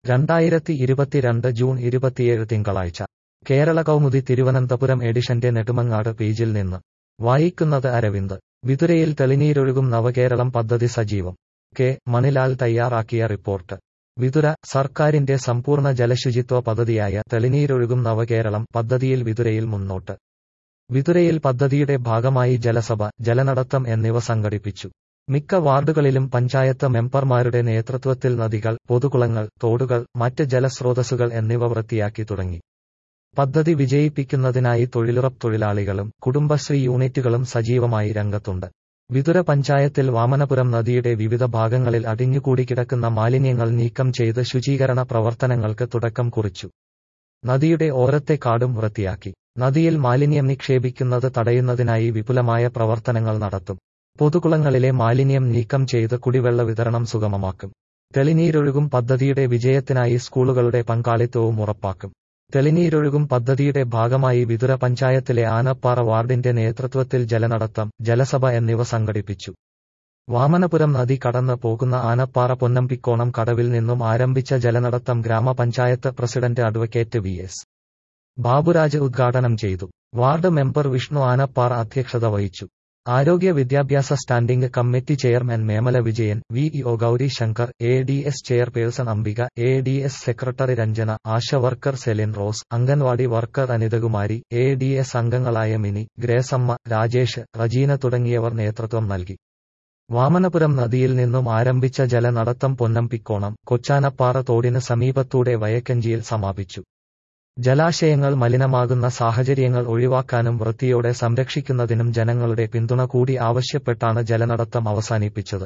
രണ്ടായിരത്തി ഇരുപത്തിരണ്ട് ജൂൺ ഇരുപത്തിയേഴ് തിങ്കളാഴ്ച കേരള കൗമുദി തിരുവനന്തപുരം എഡിഷന്റെ നെടുമങ്ങാട് പേജിൽ നിന്ന് വായിക്കുന്നത് അരവിന്ദ് വിതുരയിൽ തെളിനീരൊഴുകും നവകേരളം പദ്ധതി സജീവം കെ മണിലാൽ തയ്യാറാക്കിയ റിപ്പോർട്ട് വിതുര സർക്കാരിന്റെ സമ്പൂർണ്ണ ജലശുചിത്വ പദ്ധതിയായ തെളിനീരൊഴുകും നവകേരളം പദ്ധതിയിൽ വിതുരയിൽ മുന്നോട്ട് വിതുരയിൽ പദ്ധതിയുടെ ഭാഗമായി ജലസഭ ജലനടത്തം എന്നിവ സംഘടിപ്പിച്ചു മിക്ക വാർഡുകളിലും പഞ്ചായത്ത് മെമ്പർമാരുടെ നേതൃത്വത്തിൽ നദികൾ പൊതുകുളങ്ങൾ തോടുകൾ മറ്റ് ജലസ്രോതസ്സുകൾ എന്നിവ വൃത്തിയാക്കി തുടങ്ങി പദ്ധതി വിജയിപ്പിക്കുന്നതിനായി തൊഴിലുറപ്പ് തൊഴിലാളികളും കുടുംബശ്രീ യൂണിറ്റുകളും സജീവമായി രംഗത്തുണ്ട് വിതുര പഞ്ചായത്തിൽ വാമനപുരം നദിയുടെ വിവിധ ഭാഗങ്ങളിൽ അടിഞ്ഞുകൂടി കിടക്കുന്ന മാലിന്യങ്ങൾ നീക്കം ചെയ്ത് ശുചീകരണ പ്രവർത്തനങ്ങൾക്ക് തുടക്കം കുറിച്ചു നദിയുടെ ഓരത്തെ കാടും വൃത്തിയാക്കി നദിയിൽ മാലിന്യം നിക്ഷേപിക്കുന്നത് തടയുന്നതിനായി വിപുലമായ പ്രവർത്തനങ്ങൾ നടത്തും പൊതുകുളങ്ങളിലെ മാലിന്യം നീക്കം ചെയ്ത് കുടിവെള്ള വിതരണം സുഗമമാക്കും തെളിനീരൊഴുകും പദ്ധതിയുടെ വിജയത്തിനായി സ്കൂളുകളുടെ പങ്കാളിത്തവും ഉറപ്പാക്കും തെളിനീരൊഴുകും പദ്ധതിയുടെ ഭാഗമായി വിതുര പഞ്ചായത്തിലെ ആനപ്പാറ വാർഡിന്റെ നേതൃത്വത്തിൽ ജലനടത്തം ജലസഭ എന്നിവ സംഘടിപ്പിച്ചു വാമനപുരം നദി കടന്ന് പോകുന്ന ആനപ്പാറ പൊന്നമ്പിക്കോണം കടവിൽ നിന്നും ആരംഭിച്ച ജലനടത്തം ഗ്രാമപഞ്ചായത്ത് president advocate V S Baburaj ഉദ്ഘാടനം ചെയ്തു വാർഡ് മെമ്പർ വിഷ്ണു ആനപ്പാറ അധ്യക്ഷത വഹിച്ചു ആരോഗ്യ വിദ്യാഭ്യാസ standing committee chairman Memala Vijayan V E O Gauri Shankar A D S chairperson Ambika A D S secretary Ranjana ASHA worker Celine Rose anganwadi worker Anithakumari A D S അംഗങ്ങളായ മിനി ഗ്രേസമ്മ രാജേഷ് റജീന തുടങ്ങിയവർ നേതൃത്വം നൽകി വാമനപുരം നദിയിൽ നിന്നും ആരംഭിച്ച ജലനടത്തം പൊന്നമ്പിക്കോണം കൊച്ചാനപ്പാറ തോടിന് സമീപത്തൂടെ വയക്കഞ്ചിയിൽ സമാപിച്ചു ജലാശയങ്ങൾ മലിനമാകുന്ന സാഹചര്യങ്ങൾ ഒഴിവാക്കാനും വൃത്തിയോടെ സംരക്ഷിക്കുന്നതിനും ജനങ്ങളുടെ പിന്തുണ കൂടി ആവശ്യപ്പെട്ടാണ് ജലനടത്തം അവസാനിപ്പിച്ചത്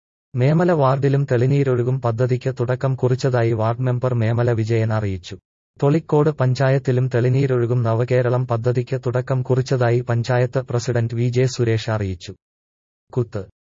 മേമല വാർഡിലും തെളിനീരൊഴുകും പദ്ധതിക്ക് തുടക്കം കുറിച്ചതായി വാർഡ് മെമ്പർ മേമല വിജയൻ അറിയിച്ചു തൊളിക്കോട് പഞ്ചായത്തിലും തെളിനീരൊഴുകും നവകേരളം പദ്ധതിക്ക് തുടക്കം കുറിച്ചതായി panchayat president V J Suresh അറിയിച്ചു കുത്ത്